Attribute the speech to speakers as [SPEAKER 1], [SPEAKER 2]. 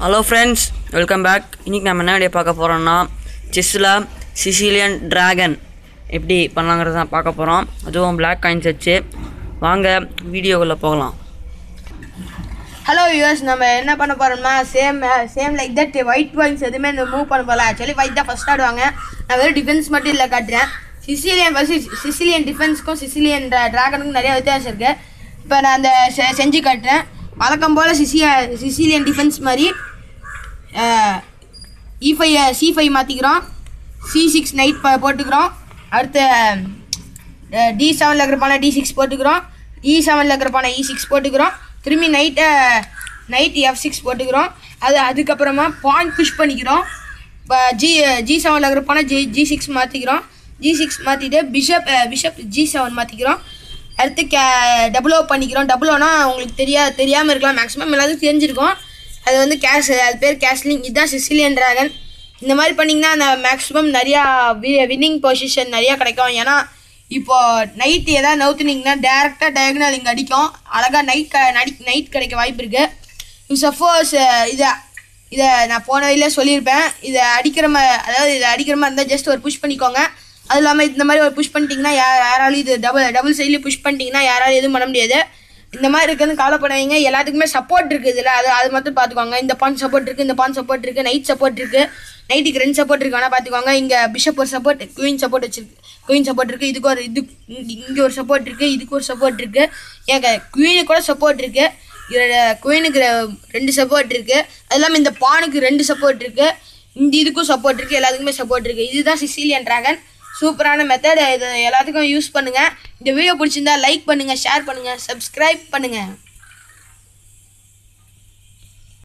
[SPEAKER 1] hello friends welcome back இன்றைக்கி நம்ம என்ன வீடியோ பார்க்க போகிறோம்னா செஸ்ஸில் சிசிலியன் டிராகன் எப்படி பண்ணலாங்கிறது தான் பார்க்க போகிறோம் அதுவும் பிளாக் காயின்ஸ் வச்சு வாங்க வீடியோக்குள்ளே போகலாம்
[SPEAKER 2] ஹலோ யூஎஸ் நம்ம என்ன பண்ண போறோம்னா same same like that white points எதுவுமே இந்த மூவ் பண்ண போகல ஆக்சுவலி ஒயிட் தான் ஃபர்ஸ்ட் ஆடுவாங்க நான் வெறும் டிஃபென்ஸ் மட்டும் இல்லை காட்டுறேன் சிசிலியன் வர்சஸ் சிசிலியன் டிஃபென்ஸ்க்கும் சிசிலியன் ட்ராகனுக்கும் நிறைய வித்தியாசம் இருக்கு இப்போ நான் அந்த செ- செஞ்சு காட்டுறேன் வழக்கம் போல் சிசிய சிசிலியன் டிஃபென்ஸ் மாதிரி இ ஃபைவ் சி ஃபைவ் மாற்றிக்கிறோம் சி சிக்ஸ் நைட் போட்டுக்கிறோம் அடுத்து டி செவனில் இருக்கிற பானை டி சிக்ஸ் போட்டுக்கிறோம் இ செவனில் இருக்கிற பானை இ சிக்ஸ் போட்டுக்கிறோம் திரும்பி நைட்டை நைட் எஃப் சிக்ஸ் போட்டுக்கிறோம் அது அதுக்கப்புறமா பாயிண்ட் புஷ் பண்ணிக்கிறோம் இப்போ ஜி ஜி செவனில் இருக்கிற பானை ஜி ஜி சிக்ஸ் மாற்றிக்கிறோம் ஜி சிக்ஸ் மாற்றிட்டு பிஷப் பிஷப் ஜி செவன் மாற்றிக்கிறோம் அடுத்து கே டபுள் ஓ பண்ணிக்கிறோம் டபுள் ஓனா உங்களுக்கு தெரியா தெரியாமல் இருக்கலாம் மேக்ஸிமம் எல்லாத்துக்கும் தெரிஞ்சிருக்கும் அது வந்து கேஷ் அது பேர் கேஷ்லிங் இதுதான் சிசிலியன் டிராகன் இந்த மாதிரி பண்ணிங்கன்னா அந்த மேக்ஸிமம் நிறையா வின்னிங் பொசிஷன் நிறையா கிடைக்கும் ஏன்னா இப்போ நைட் ஏதாவது நவுத்துனீங்கன்னா டேரெக்டாக டயக்னல் இங்கே அடிக்கும் அழகாக நைட் க நடி நைட் கிடைக்க வாய்ப்பு இருக்குது சப்போஸ் இதை இதை நான் போன வழியில சொல்லியிருப்பேன் இதை அடிக்கிற மாதிரி அதாவது இதை அடிக்கிற மாதிரி இருந்தால் ஜஸ்ட் ஒரு புஷ் பண்ணிக்கோங்க அது இல்லாமல் இந்த மாதிரி ஒரு புஷ் பண்ணிட்டீங்கன்னா யார் யாராலையும் இது டபுள் டபுள் சைட்லேயும் புஷ் பண்ணிட்டீங்கன்னா யாராலையும் எதுவும் பண்ண முடியாது இந்த மாதிரி இருக்குன்னு கவலைப்படாதீங்க எல்லாத்துக்குமே சப்போர்ட் இருக்குது இதில் அது அது மட்டும் பார்த்துக்கோங்க இந்த பான் சப்போர்ட் இருக்குது இந்த பான் சப்போர்ட் இருக்குது நைட் சப்போர்ட் இருக்குது நைட்டுக்கு ரெண்டு சப்போர்ட் இருக்கு வேணால் பார்த்துக்கோங்க இங்கே பிஷப் ஒரு சப்போர்ட் குயின் சப்போர்ட் வச்சிருக்கு குயின் சப்போர்ட் இருக்குது இதுக்கு ஒரு இது இங்கே ஒரு சப்போர்ட் இருக்குது இதுக்கு ஒரு சப்போர்ட் இருக்குது ஏங்க குயினுக்கு கூட சப்போர்ட் இருக்குது இதோட குயினுக்கு ரெண்டு சப்போர்ட் இருக்குது அது இல்லாமல் இந்த பானுக்கு ரெண்டு சப்போர்ட் இருக்குது இந்த இதுக்கும் சப்போர்ட் இருக்குது எல்லாத்துக்குமே சப்போர்ட் இருக்குது இதுதான் சிசிலியன் டிராகன் சூப்பரான மெத்தட் இது எல்லாத்துக்கும் யூஸ் பண்ணுங்கள் இந்த வீடியோ பிடிச்சிருந்தா லைக் பண்ணுங்கள் ஷேர் பண்ணுங்கள் சப்ஸ்கிரைப் பண்ணுங்கள்